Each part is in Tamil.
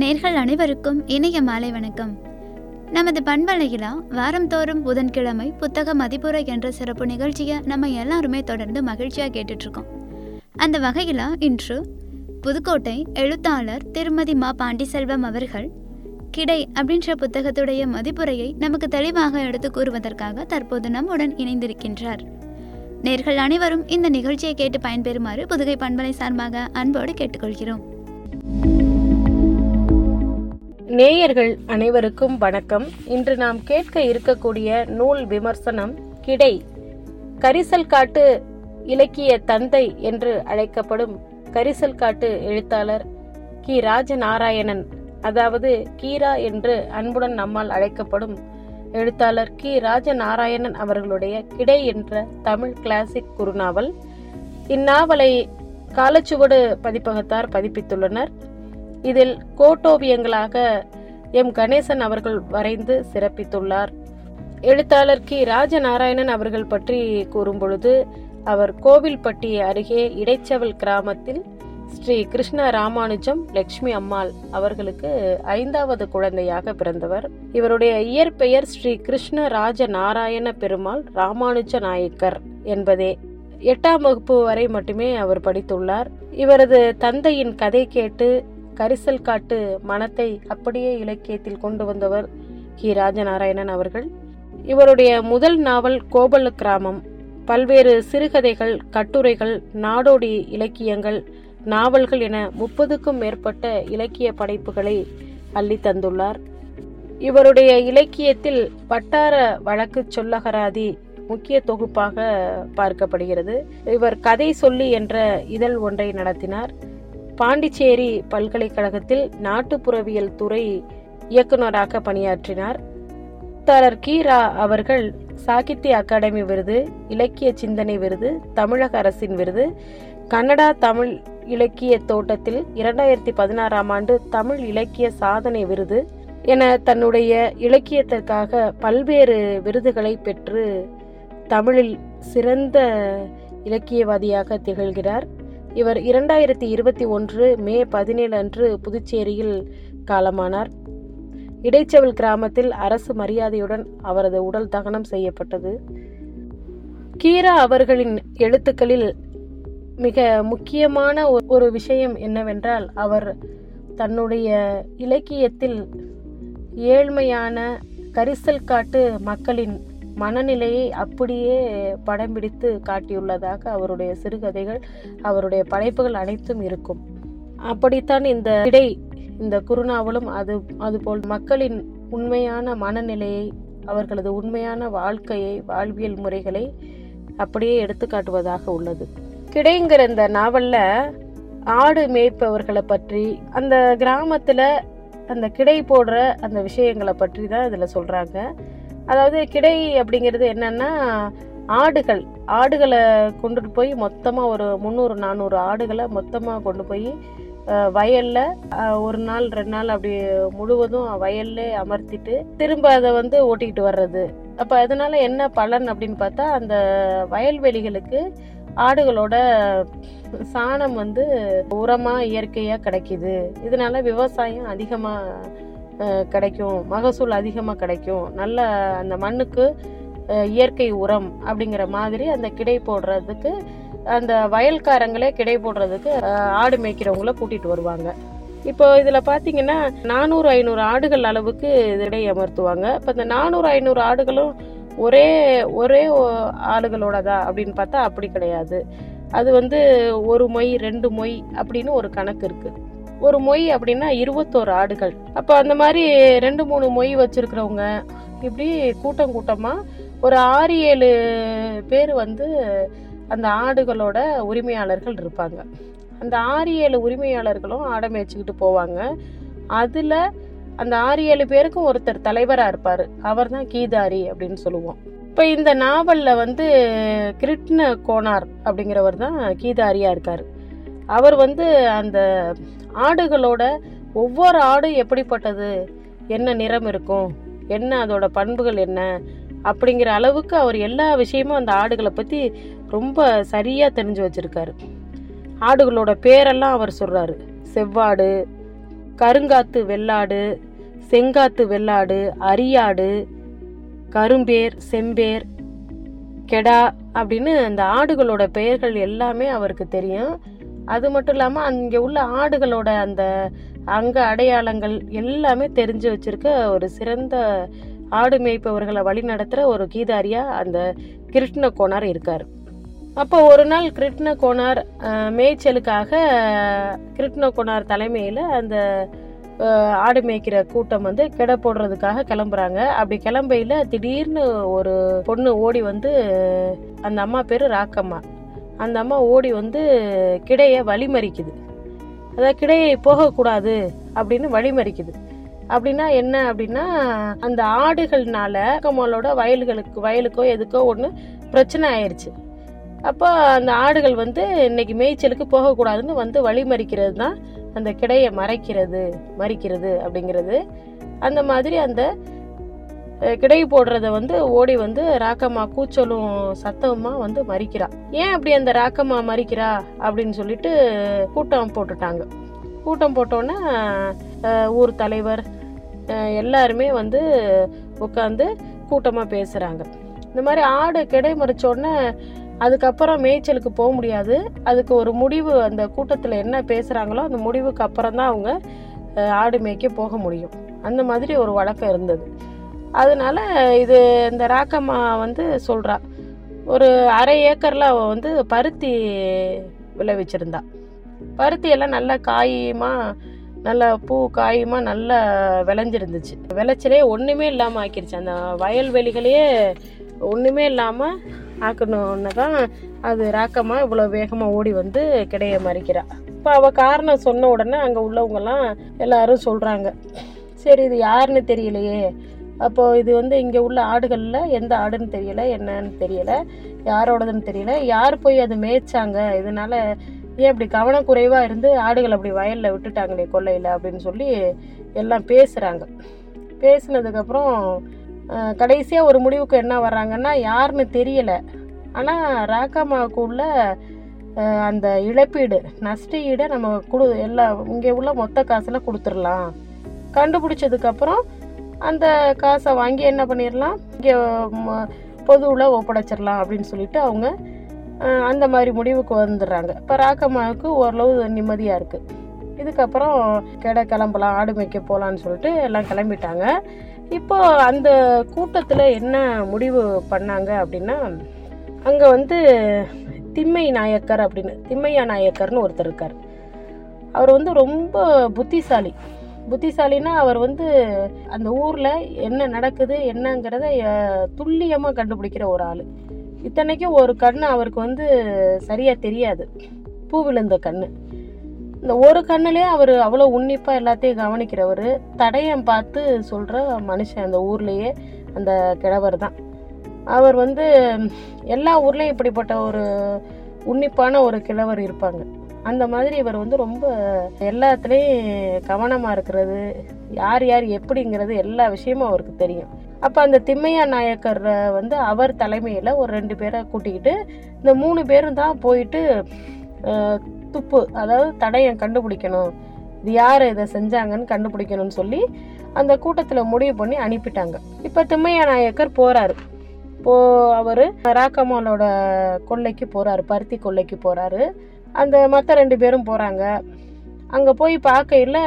நேர்கள் அனைவருக்கும் இனிய மாலை வணக்கம் நமது பண்பலையிலா வாரந்தோறும் புதன்கிழமை புத்தக மதிப்புரை என்ற சிறப்பு நிகழ்ச்சியை நம்ம எல்லாருமே தொடர்ந்து மகிழ்ச்சியாக கேட்டுட்ருக்கோம் அந்த வகையில் இன்று புதுக்கோட்டை எழுத்தாளர் திருமதி மா பாண்டிசெல்வம் அவர்கள் கிடை அப்படின்ற புத்தகத்துடைய மதிப்புரையை நமக்கு தெளிவாக எடுத்து கூறுவதற்காக தற்போது நம்முடன் இணைந்திருக்கின்றார் நேர்கள் அனைவரும் இந்த நிகழ்ச்சியை கேட்டு பயன்பெறுமாறு புதுகை பண்பலை சார்பாக அன்போடு கேட்டுக்கொள்கிறோம் நேயர்கள் அனைவருக்கும் வணக்கம் இன்று நாம் கேட்க இருக்கக்கூடிய நூல் விமர்சனம் கிடை கரிசல் காட்டு இலக்கிய தந்தை என்று அழைக்கப்படும் கரிசல் காட்டு எழுத்தாளர் கி ராஜநாராயணன் அதாவது கீரா என்று அன்புடன் நம்மால் அழைக்கப்படும் எழுத்தாளர் கி ராஜநாராயணன் அவர்களுடைய கிடை என்ற தமிழ் கிளாசிக் குறுநாவல் இந்நாவலை காலச்சுவடு பதிப்பகத்தார் பதிப்பித்துள்ளனர் இதில் கோட்டோவியங்களாக எம் கணேசன் அவர்கள் வரைந்து சிறப்பித்துள்ளார் எழுத்தாளர் கி ராஜநாராயணன் அவர்கள் பற்றி கூறும் பொழுது அவர் கோவில்பட்டி அருகே இடைச்சவல் கிராமத்தில் ஸ்ரீ கிருஷ்ண ராமானுஜம் லட்சுமி அம்மாள் அவர்களுக்கு ஐந்தாவது குழந்தையாக பிறந்தவர் இவருடைய இயற்பெயர் ஸ்ரீ கிருஷ்ண ராஜ நாராயண பெருமாள் ராமானுஜ நாயக்கர் என்பதே எட்டாம் வகுப்பு வரை மட்டுமே அவர் படித்துள்ளார் இவரது தந்தையின் கதை கேட்டு கரிசல் காட்டு மனத்தை அப்படியே இலக்கியத்தில் கொண்டு வந்தவர் கி ராஜநாராயணன் அவர்கள் இவருடைய முதல் நாவல் கோபல கிராமம் பல்வேறு சிறுகதைகள் கட்டுரைகள் நாடோடி இலக்கியங்கள் நாவல்கள் என முப்பதுக்கும் மேற்பட்ட இலக்கிய படைப்புகளை அள்ளி தந்துள்ளார் இவருடைய இலக்கியத்தில் வட்டார வழக்கு சொல்லகராதி முக்கிய தொகுப்பாக பார்க்கப்படுகிறது இவர் கதை சொல்லி என்ற இதழ் ஒன்றை நடத்தினார் பாண்டிச்சேரி பல்கலைக்கழகத்தில் நாட்டுப்புறவியல் துறை இயக்குநராக பணியாற்றினார் எழுத்தாளர் கீரா அவர்கள் சாகித்ய அகாடமி விருது இலக்கிய சிந்தனை விருது தமிழக அரசின் விருது கன்னடா தமிழ் இலக்கிய தோட்டத்தில் இரண்டாயிரத்தி பதினாறாம் ஆண்டு தமிழ் இலக்கிய சாதனை விருது என தன்னுடைய இலக்கியத்திற்காக பல்வேறு விருதுகளை பெற்று தமிழில் சிறந்த இலக்கியவாதியாக திகழ்கிறார் இவர் இரண்டாயிரத்தி இருபத்தி ஒன்று மே பதினேழு அன்று புதுச்சேரியில் காலமானார் இடைச்சவல் கிராமத்தில் அரசு மரியாதையுடன் அவரது உடல் தகனம் செய்யப்பட்டது கீரா அவர்களின் எழுத்துக்களில் மிக முக்கியமான ஒரு விஷயம் என்னவென்றால் அவர் தன்னுடைய இலக்கியத்தில் ஏழ்மையான கரிசல் காட்டு மக்களின் மனநிலையை அப்படியே படம் பிடித்து காட்டியுள்ளதாக அவருடைய சிறுகதைகள் அவருடைய படைப்புகள் அனைத்தும் இருக்கும் அப்படித்தான் இந்த இடை இந்த குறுநாவலும் அது அதுபோல் மக்களின் உண்மையான மனநிலையை அவர்களது உண்மையான வாழ்க்கையை வாழ்வியல் முறைகளை அப்படியே எடுத்து காட்டுவதாக உள்ளது கிடைங்கிற இந்த நாவல்ல ஆடு மேய்ப்பவர்களை பற்றி அந்த கிராமத்துல அந்த கிடை போடுற அந்த விஷயங்களை பற்றி தான் இதில் சொல்கிறாங்க அதாவது கிடை அப்படிங்கிறது என்னன்னா ஆடுகள் ஆடுகளை கொண்டுட்டு போய் மொத்தமாக ஒரு முந்நூறு நானூறு ஆடுகளை மொத்தமாக கொண்டு போய் வயலில் ஒரு நாள் ரெண்டு நாள் அப்படி முழுவதும் வயல்ல அமர்த்திட்டு திரும்ப அதை வந்து ஓட்டிக்கிட்டு வர்றது அப்போ அதனால என்ன பலன் அப்படின்னு பார்த்தா அந்த வயல்வெளிகளுக்கு ஆடுகளோட சாணம் வந்து உரமாக இயற்கையாக கிடைக்கிது இதனால விவசாயம் அதிகமாக கிடைக்கும் மகசூல் அதிகமாக கிடைக்கும் நல்ல அந்த மண்ணுக்கு இயற்கை உரம் அப்படிங்கிற மாதிரி அந்த கிடை போடுறதுக்கு அந்த வயல்காரங்களே கிடை போடுறதுக்கு ஆடு மேய்க்கிறவங்கள கூட்டிகிட்டு வருவாங்க இப்போ இதில் பார்த்தீங்கன்னா நானூறு ஐநூறு ஆடுகள் அளவுக்கு இடை அமர்த்துவாங்க இப்போ இந்த நானூறு ஐநூறு ஆடுகளும் ஒரே ஒரே ஆளுகளோடதா அப்படின்னு பார்த்தா அப்படி கிடையாது அது வந்து ஒரு மொய் ரெண்டு மொய் அப்படின்னு ஒரு கணக்கு இருக்கு ஒரு மொய் அப்படின்னா இருபத்தோரு ஆடுகள் அப்போ அந்த மாதிரி ரெண்டு மூணு மொய் வச்சிருக்கிறவங்க இப்படி கூட்டம் கூட்டமாக ஒரு ஆறு ஏழு பேர் வந்து அந்த ஆடுகளோட உரிமையாளர்கள் இருப்பாங்க அந்த ஆறு ஏழு உரிமையாளர்களும் ஆடை மேய்ச்சிக்கிட்டு போவாங்க அதில் அந்த ஆறு ஏழு பேருக்கும் ஒருத்தர் தலைவராக இருப்பார் அவர் தான் கீதாரி அப்படின்னு சொல்லுவோம் இப்போ இந்த நாவலில் வந்து கிருட்ண கோனார் அப்படிங்கிறவர் தான் கீதாரியாக இருக்கார் அவர் வந்து அந்த ஆடுகளோட ஒவ்வொரு ஆடும் எப்படிப்பட்டது என்ன நிறம் இருக்கும் என்ன அதோட பண்புகள் என்ன அப்படிங்கிற அளவுக்கு அவர் எல்லா விஷயமும் அந்த ஆடுகளை பற்றி ரொம்ப சரியாக தெரிஞ்சு வச்சிருக்காரு ஆடுகளோட பேரெல்லாம் அவர் சொல்கிறாரு செவ்வாடு கருங்காத்து வெள்ளாடு செங்காத்து வெள்ளாடு அரியாடு கரும்பேர் செம்பேர் கெடா அப்படின்னு அந்த ஆடுகளோட பெயர்கள் எல்லாமே அவருக்கு தெரியும் அது மட்டும் இல்லாமல் அங்கே உள்ள ஆடுகளோட அந்த அங்க அடையாளங்கள் எல்லாமே தெரிஞ்சு வச்சிருக்க ஒரு சிறந்த ஆடு மேய்ப்பவர்களை வழி நடத்துகிற ஒரு கீதாரியா அந்த கிருஷ்ண கோனார் இருக்கார் அப்போ ஒரு நாள் கிருஷ்ண கோனார் அஹ், மேய்ச்சலுக்காக கிருஷ்ண கோனார் தலைமையில் அந்த அஹ், ஆடு மேய்க்கிற கூட்டம் வந்து கிட போடுறதுக்காக கிளம்புறாங்க அப்படி கிளம்பையில் திடீர்னு ஒரு பொண்ணு ஓடி வந்து அந்த அம்மா பேர் ராக்கம்மா அந்த அம்மா ஓடி வந்து கிடையை வழிமறிக்குது அதாவது கிடையை போகக்கூடாது அப்படின்னு வழிமறிக்குது அப்படின்னா என்ன அப்படின்னா அந்த ஆடுகள்னால ராக்கம்மாளோட வயல்களுக்கு வயலுக்கோ எதுக்கோ ஒன்று பிரச்சனை ஆயிடுச்சு அப்போ அந்த ஆடுகள் வந்து இன்னைக்கு மேய்ச்சலுக்கு போகக்கூடாதுன்னு வந்து வழிமறிக்கிறது தான் அந்த கிடையை மறைக்கிறது மறிக்கிறது அப்படிங்கிறது அந்த மாதிரி அந்த அஹ், கிடை போடுறத வந்து ஓடி வந்து ராக்கம்மா கூச்சலும் சத்தமா வந்து மறிக்கிறா ஏன் அப்படி அந்த ராக்கம்மா மறிக்கிறா அப்படின்னு சொல்லிட்டு கூட்டம் போட்டுட்டாங்க கூட்டம் போட்டோன்னே அஹ், ஊர் தலைவர் அஹ், எல்லாருமே வந்து உட்காந்து கூட்டமாக பேசுகிறாங்க இந்த மாதிரி ஆடு கிடை மறிச்சோடனே அதுக்கப்புறம் மேய்ச்சலுக்கு போக முடியாது அதுக்கு ஒரு முடிவு அந்த கூட்டத்தில் என்ன பேசுகிறாங்களோ அந்த முடிவுக்கு அப்புறம் தான் அவங்க அஹ், ஆடு மேய்க்க போக முடியும் அந்த மாதிரி ஒரு வழக்கம் இருந்தது அதனால இது இந்த ராக்கம்மா வந்து சொல்கிறா ஒரு அரை ஏக்கரில் அவள் வந்து பருத்தி விளைவிச்சிருந்தா பருத்தி எல்லாம் நல்லா காயுமா நல்ல பூ காயுமா நல்லா விளைஞ்சிருந்துச்சு விளைச்சலே ஒன்றுமே இல்லாமல் ஆக்கிருச்சு அந்த வயல்வெளிகளையே ஒன்றுமே இல்லாமல் ஆக்கணுன்னு தான் அது ராக்கமாக இவ்வளோ வேகமாக ஓடி வந்து கிடையை மறிக்கிறா இப்போ அவள் காரணம் சொன்ன உடனே அங்கே உள்ளவங்கெல்லாம் எல்லாரும் சொல்கிறாங்க சரி இது யாருன்னு தெரியலையே அப்போ இது வந்து இங்கே உள்ள ஆடுகளில் எந்த ஆடுன்னு தெரியல என்னன்னு தெரியல யாரோடதுன்னு தெரியல யார் போய் அது மேய்ச்சாங்க இதனால ஏன் இப்படி கவனக்குறைவாக இருந்து ஆடுகள் அப்படி வயலில் விட்டுட்டாங்களே கொல்லையில் அப்படின்னு சொல்லி எல்லாம் பேசுகிறாங்க பேசினதுக்கப்புறம் கடைசியாக ஒரு முடிவுக்கு என்ன வர்றாங்கன்னா யாருன்னு தெரியல ஆனால் ராக்காமாவுக்கு உள்ள அஹ், அந்த இழப்பீடு நஷ்ட ஈடை நம்ம கொடு எல்லா இங்கே உள்ள மொத்த காசில் கொடுத்துடலாம் கண்டுபிடிச்சதுக்கப்புறம் அந்த காசை வாங்கி என்ன பண்ணிடலாம் இங்கே பொதுவில் ஒப்படைச்சிடலாம் அப்படின்னு சொல்லிட்டு அவங்க அஹ், அந்த மாதிரி முடிவுக்கு வந்துடுறாங்க இப்போ ராக்கம்மாவுக்கு ஓரளவு நிம்மதியாக இருக்குது இதுக்கப்புறம் கெடை கிளம்பலாம் ஆடு மேய்க்க போகலான்னு சொல்லிட்டு எல்லாம் கிளம்பிட்டாங்க இப்போ அந்த கூட்டத்தில் என்ன முடிவு பண்ணாங்க அப்படின்னா அங்கே வந்து திம்மை நாயக்கர் அப்படின்னு திம்மையா நாயக்கர்னு ஒருத்தர் இருக்கார் அவர் வந்து ரொம்ப புத்திசாலி புத்திசாலினா அவர் வந்து அந்த ஊரில் என்ன நடக்குது என்னங்கிறத துல்லியமாக கண்டுபிடிக்கிற ஒரு ஆள் இத்தனைக்கும் ஒரு கண்ணு அவருக்கு வந்து சரியாக தெரியாது பூ விழுந்த கண்ணு இந்த ஒரு கண்ணுலேயே அவர் அவ்வளோ உன்னிப்பாக எல்லாத்தையும் கவனிக்கிறவர் தடயம் பார்த்து சொல்கிற மனுஷன் அந்த ஊர்லேயே அந்த கிழவர் தான் அவர் வந்து எல்லா ஊர்லேயும் இப்படிப்பட்ட ஒரு உன்னிப்பான ஒரு கிழவர் இருப்பாங்க அந்த மாதிரி இவர் வந்து ரொம்ப எல்லாத்துலேயும் கவனமாக இருக்கிறது யார் யார் எப்படிங்கிறது எல்லா விஷயமும் அவருக்கு தெரியும் அப்போ அந்த திம்மையா நாயக்கர் வந்து அவர் தலைமையில் ஒரு ரெண்டு பேரை கூட்டிக்கிட்டு இந்த மூணு பேரும் தான் போயிட்டு அஹ், துப்பு அதாவது தடயம் கண்டுபிடிக்கணும் இது யார் இதை செஞ்சாங்கன்னு கண்டுபிடிக்கணும்னு சொல்லி அந்த கூட்டத்தில் முடிவு பண்ணி அனுப்பிட்டாங்க இப்போ திம்மையா நாயக்கர் போகிறாரு இப்போ அவர் ராக்கம்மாளோட கொல்லைக்கு போகிறாரு பருத்தி கொல்லைக்கு போகிறாரு அந்த மற்ற ரெண்டு பேரும் போகிறாங்க அங்கே போய் பார்க்கையில்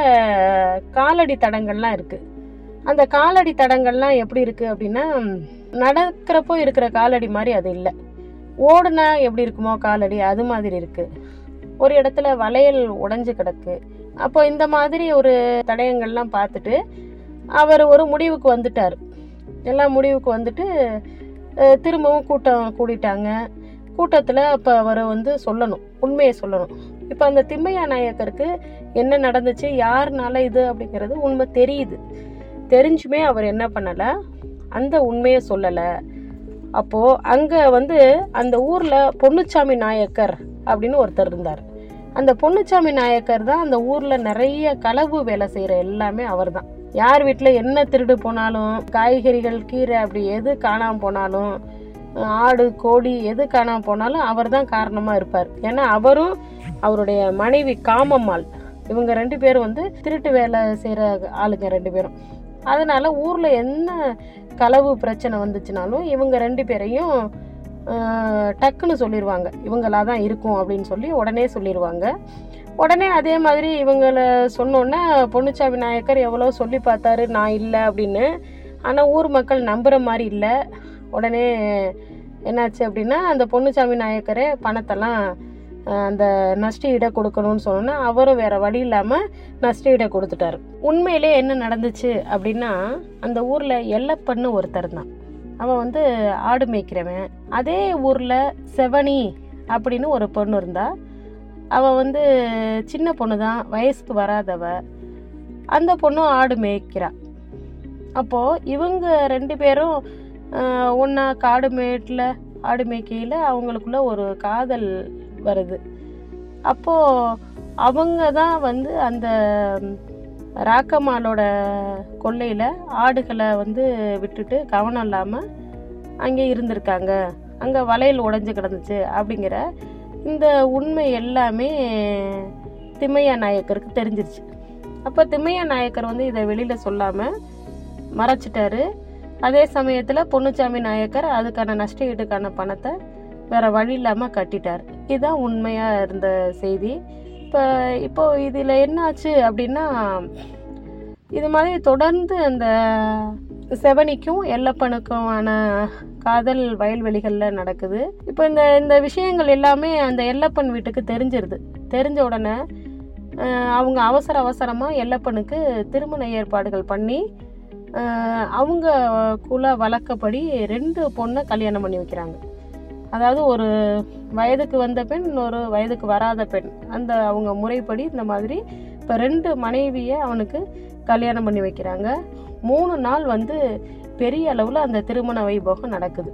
காலடி தடங்கள்லாம் இருக்குது அந்த காலடி தடங்கள்லாம் எப்படி இருக்குது அப்படின்னா நடக்கிறப்போ இருக்கிற காலடி மாதிரி அது இல்லை ஓடுனா எப்படி இருக்குமோ காலடி அது மாதிரி இருக்குது ஒரு இடத்துல வளையல் உடைஞ்சு கிடக்கு அப்போ இந்த மாதிரி ஒரு தடயங்கள்லாம் பார்த்துட்டு அவர் ஒரு முடிவுக்கு வந்துட்டார் எல்லாம் முடிவுக்கு வந்துட்டு அஹ், திரும்பவும் கூட்டம் கூடிட்டாங்க கூட்டத்தில் இப்போ அவர் வந்து சொல்லணும் உண்மையை சொல்லணும் இப்போ அந்த திம்மையா நாயக்கருக்கு என்ன நடந்துச்சு யாருனால இது அப்படிங்கிறது உண்மை தெரியுது தெரிஞ்சுமே அவர் என்ன பண்ணலை அந்த உண்மையை சொல்லலை அப்போது அங்கே வந்து அந்த ஊரில் பொன்னுச்சாமி நாயக்கர் அப்படின்னு ஒருத்தர் இருந்தார் அந்த பொன்னுச்சாமி நாயக்கர் தான் அந்த ஊரில் நிறைய களவு வேலை செய்கிற எல்லாமே அவர் தான் யார் வீட்டில் என்ன திருடு போனாலும் காய்கறிகள் கீரை அப்படி எது காணாமல் போனாலும் ஆடு கோழி எது காணாமல் போனாலும் அவர் தான் காரணமாக இருப்பார் ஏன்னா அவரும் அவருடைய மனைவி காமம்மாள் இவங்க ரெண்டு பேரும் வந்து திருட்டு வேலை செய்கிற ஆளுங்க ரெண்டு பேரும் அதனால ஊரில் என்ன களவு பிரச்சனை வந்துச்சுனாலும் இவங்க ரெண்டு பேரையும் ஆஹ், டக்குன்னு சொல்லிடுவாங்க இவங்களா தான் இருக்கும் அப்படின்னு சொல்லி உடனே சொல்லிடுவாங்க உடனே அதே மாதிரி இவங்களை சொன்னோன்னே பொன்னுச்சாமி நாயக்கர் எவ்வளோ சொல்லி பார்த்தாரு நான் இல்லை அப்படின்னு ஆனால் ஊர் மக்கள் நம்புகிற மாதிரி இல்லை உடனே என்னாச்சு அப்படின்னா அந்த பொன்னுச்சாமி நாயக்கரே பணத்தெல்லாம் ஆஹ், அந்த நஷ்ட ஈடை கொடுக்கணும்னு சொன்னோன்னா அவரும் வேற வழி இல்லாமல் நஷ்ட ஈடை கொடுத்துட்டாரு உண்மையிலே என்ன நடந்துச்சு அப்படின்னா அந்த ஊரில் எல்லப்பன்னு ஒருத்தர் தான் அவன் வந்து ஆடு மேய்க்கிறவன் அதே ஊரில் செவனி அப்படின்னு ஒரு பொண்ணு இருந்தா அவள் வந்து சின்ன பொண்ணு தான் வயசுக்கு வராதவ அந்த பொண்ணும் ஆடு மேய்க்கிறா அப்போது இவங்க ரெண்டு பேரும் ஒன்றா காடு மேட்டில் ஆடு மேய்க்கையில் அவங்களுக்குள்ள ஒரு காதல் வருது அப்போது அவங்க தான் வந்து அந்த ராக்கம்மாளோட கொல்லையில் ஆடுகளை வந்து விட்டுட்டு கவனம் இல்லாமல் அங்கே இருந்திருக்காங்க அங்கே வளையல் உடைஞ்சு கிடந்துச்சு அப்படிங்கிற இந்த உண்மை எல்லாமே திம்மையா நாயக்கருக்கு தெரிஞ்சிருச்சு அப்போ திம்மையா நாயக்கர் வந்து இதை வெளியில் சொல்லாமல் மறைச்சிட்டாரு அதே சமயத்தில் பொன்னுச்சாமி நாயக்கர் அதுக்கான நஷ்ட ஈட்டுக்கான பணத்தை வேற வழி இல்லாமல் கட்டிட்டார் இதுதான் உண்மையாக இருந்த செய்தி இப்போ இப்போ இதில் என்னாச்சு அப்படின்னா இது மாதிரி தொடர்ந்து அந்த செவனிக்கும் எல்லப்பனுக்குமான காதல் வயல்வெளிகளில் நடக்குது இப்போ இந்த இந்த விஷயங்கள் எல்லாமே அந்த எல்லப்பன் வீட்டுக்கு தெரிஞ்சிருது தெரிஞ்ச உடனே ஆஹ், அவங்க அவசர அவசரமாக எல்லப்பனுக்கு திருமண ஏற்பாடுகள் பண்ணி ஆஹ், அவங்க குல வழக்கப்படி ரெண்டு பொண்ணை கல்யாணம் பண்ணி வைக்கிறாங்க அதாவது ஒரு வயதுக்கு வந்த பெண் இன்னொரு வயதுக்கு வராத பெண் அந்த அவங்க முறைப்படி இந்த மாதிரி இப்போ ரெண்டு மனைவியை அவனுக்கு கல்யாணம் பண்ணி வைக்கிறாங்க மூணு நாள் வந்து பெரிய அளவில் அந்த திருமண வைபோகம் நடக்குது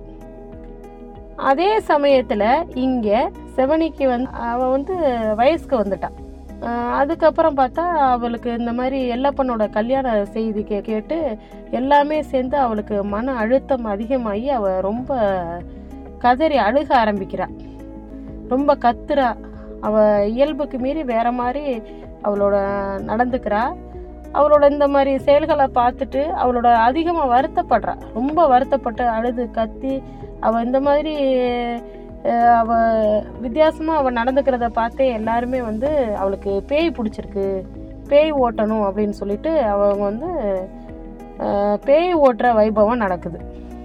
அதே சமயத்தில் இங்கே செவனிக்கு வந்து அவள் வந்து வயசுக்கு வந்துட்டான் ஆஹ் அதுக்கப்புறம் பார்த்தா அவளுக்கு இந்த மாதிரி எல்லப்பனோட கல்யாண செய்தி கே கேட்டு எல்லாமே சேர்ந்து அவளுக்கு மன அழுத்தம் அதிகமாகி அவள் ரொம்ப கதறி அழுக ஆரம்பிக்கிறா ரொம்ப கத்துறா அவ இயல்புக்கு மீறி வேற மாதிரி அவளோட நடந்துக்கிறா அவளோட இந்த மாதிரி செயல்களை பார்த்துட்டு அவளோட அதிகமாக வருத்தப்படுறா ரொம்ப வருத்தப்பட்டு அழுது கத்தி அவள் இந்த மாதிரி அஹ், அவ வித்தியாசமாக அவள் நடந்துக்கிறத பார்த்தே எல்லாருமே வந்து அவளுக்கு பேய் பிடிச்சிருக்கு பேய் ஓட்டணும் அப்படின்னு சொல்லிட்டு அவங்க வந்து அஹ், பேய் ஓட்டுற வைபவம் நடக்குது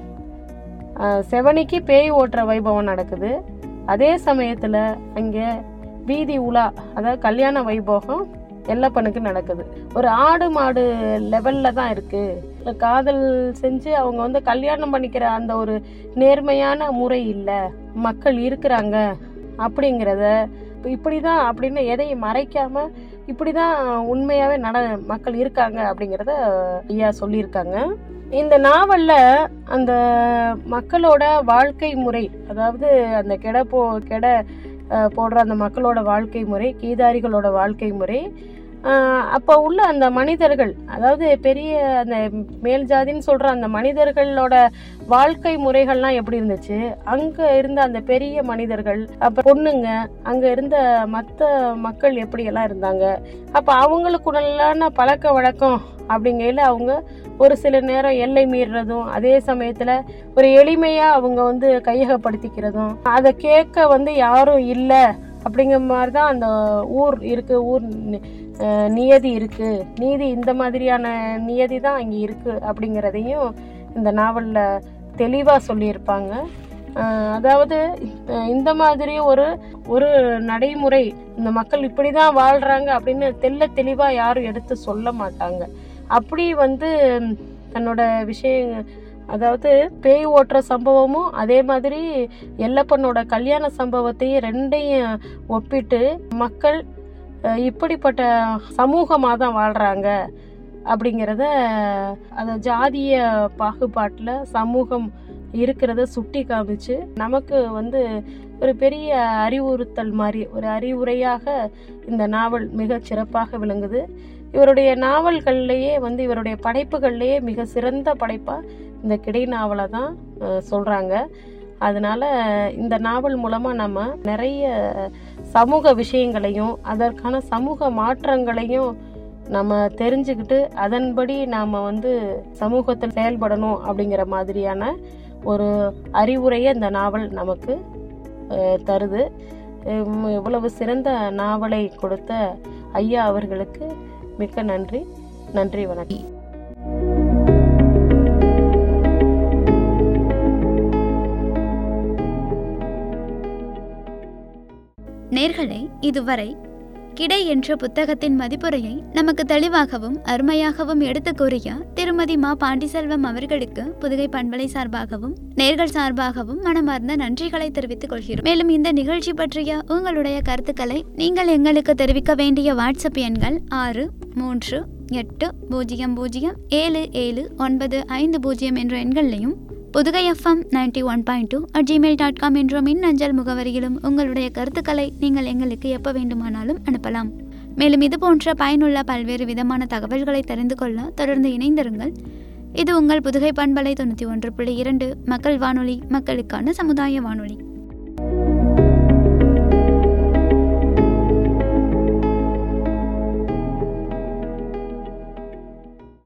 அஹ், செவனிக்கு பேய் ஓட்டுற வைபவம் நடக்குது அதே சமயத்தில் அங்கே வீதி உலா அதாவது கல்யாண வைபோகம் எல்லப்பனுக்கு நடக்குது ஒரு ஆடு மாடு லெவலில் தான் இருக்குது காதல் செஞ்சு அவங்க வந்து கல்யாணம் பண்ணிக்கிற அந்த ஒரு நேர்மையான முறை இல்லை மக்கள் இருக்கிறாங்க அப்படிங்கிறத இப்படி தான் அப்படின்னு எதையும் மறைக்காம இப்படி தான் உண்மையாகவே நட மக்கள் இருக்காங்க அப்படிங்கிறத ஐயா சொல்லியிருக்காங்க இந்த நாவலில் அந்த மக்களோட வாழ்க்கை முறை அதாவது அந்த கெட போ கெட அஹ், போடுற அந்த மக்களோட வாழ்க்கை முறை கீதாரிகளோட வாழ்க்கை முறை ஆஹ், அப்போ உள்ள அந்த மனிதர்கள் அதாவது பெரிய அந்த மேல் ஜாதின்னு சொல்கிற அந்த மனிதர்களோட வாழ்க்கை முறைகள்லாம் எப்படி இருந்துச்சு அங்கே இருந்த அந்த பெரிய மனிதர்கள் அப்போ பொண்ணுங்க அங்கே இருந்த மற்ற மக்கள் எப்படியெல்லாம் இருந்தாங்க அப்போ அவங்களுக்குள்ளான பழக்க வழக்கம் அப்படிங்கையில் அவங்க ஒரு சில நேரம் எல்லை மீறுறதும் அதே சமயத்தில் ஒரு எளிமையாக அவங்க வந்து கையகப்படுத்திக்கிறதும் அதை கேட்க வந்து யாரும் இல்லை அப்படிங்கிற மாதிரி தான் அந்த ஊர் இருக்கு ஊர் நி- அஹ் நியதி இருக்கு நீதி இந்த மாதிரியான நியதி தான் அங்கே இருக்கு அப்படிங்கிறதையும் இந்த நாவலில் தெளிவாக சொல்லியிருப்பாங்க அஹ் அதாவது அஹ் இந்த மாதிரி ஒரு ஒரு நடைமுறை இந்த மக்கள் இப்படி தான் வாழ்கிறாங்க அப்படின்னு தெள்ள தெளிவாக யாரும் எடுத்து சொல்ல மாட்டாங்க அப்படி வந்து தன்னோட விஷயம் அதாவது பேய் ஓட்டுற சம்பவமும் அதே மாதிரி எல்லப்பனோட கல்யாண சம்பவத்தையும் ரெண்டையும் ஒப்பிட்டு மக்கள் அஹ், இப்படிப்பட்ட சமூகமாக தான் வாழ்கிறாங்க அப்படிங்கிறத அந்த ஜாதிய பாகுபாட்டில் சமூகம் இருக்கிறத சுட்டி காமிச்சு நமக்கு வந்து ஒரு பெரிய அறிவுறுத்தல் மாதிரி ஒரு அறிவுரையாக இந்த நாவல் மிக சிறப்பாக விளங்குது இவருடைய நாவல்கள்லேயே வந்து இவருடைய படைப்புகள்லேயே மிக சிறந்த படைப்பாக இந்த கிடை நாவலை தான் சொல்கிறாங்க அதனால இந்த நாவல் மூலமாக நம்ம நிறைய சமூக விஷயங்களையும் அதற்கான சமூக மாற்றங்களையும் நம்ம தெரிஞ்சுக்கிட்டு அதன்படி நாம் வந்து சமூகத்தில் செயல்படணும் அப்படிங்கிற மாதிரியான ஒரு அறிவுரையை இந்த நாவல் நமக்கு அஹ், தருது உம், இவ்வளவு சிறந்த நாவலை கொடுத்த ஐயா அவர்களுக்கு மிக்க நன்றி நன்றி வணக்கம் நேர்களே இதுவரை கிடை என்ற புத்தகத்தின் மதிப்புரையை நமக்கு தெளிவாகவும் அருமையாகவும் எடுத்து கூறிய திருமதி மா பாண்டிசெல்வம் அவர்களுக்கு புதுகை பண்பலை சார்பாகவும் நேர்கள் சார்பாகவும் மனமார்ந்த நன்றிகளை தெரிவித்துக் கொள்கிறோம் மேலும் இந்த நிகழ்ச்சி பற்றிய உங்களுடைய கருத்துக்களை நீங்கள் எங்களுக்கு தெரிவிக்க வேண்டிய வாட்ஸ்அப் எண்கள் ஆறு மூன்று எட்டு பூஜ்ஜியம் பூஜ்ஜியம் ஏழு ஏழு ஒன்பது ஐந்து பூஜ்ஜியம் என்ற எண்களையும் Pudugai FM ninety one point two at Gmail dot com என்ற மின் அஞ்சல் முகவரியிலும் உங்களுடைய கருத்துக்களை நீங்கள் எங்களுக்கு எப்போ வேண்டுமானாலும் அனுப்பலாம் மேலும் இது போன்ற பயனுள்ள பல்வேறு விதமான தகவல்களை தெரிந்து கொள்ள தொடர்ந்து இணைந்திருங்கள் இது உங்கள் புதுகை பண்பலை தொண்ணூற்றி ஒன்று புள்ளி இரண்டு மக்கள் வானொலி மக்களுக்கான சமுதாய வானொலி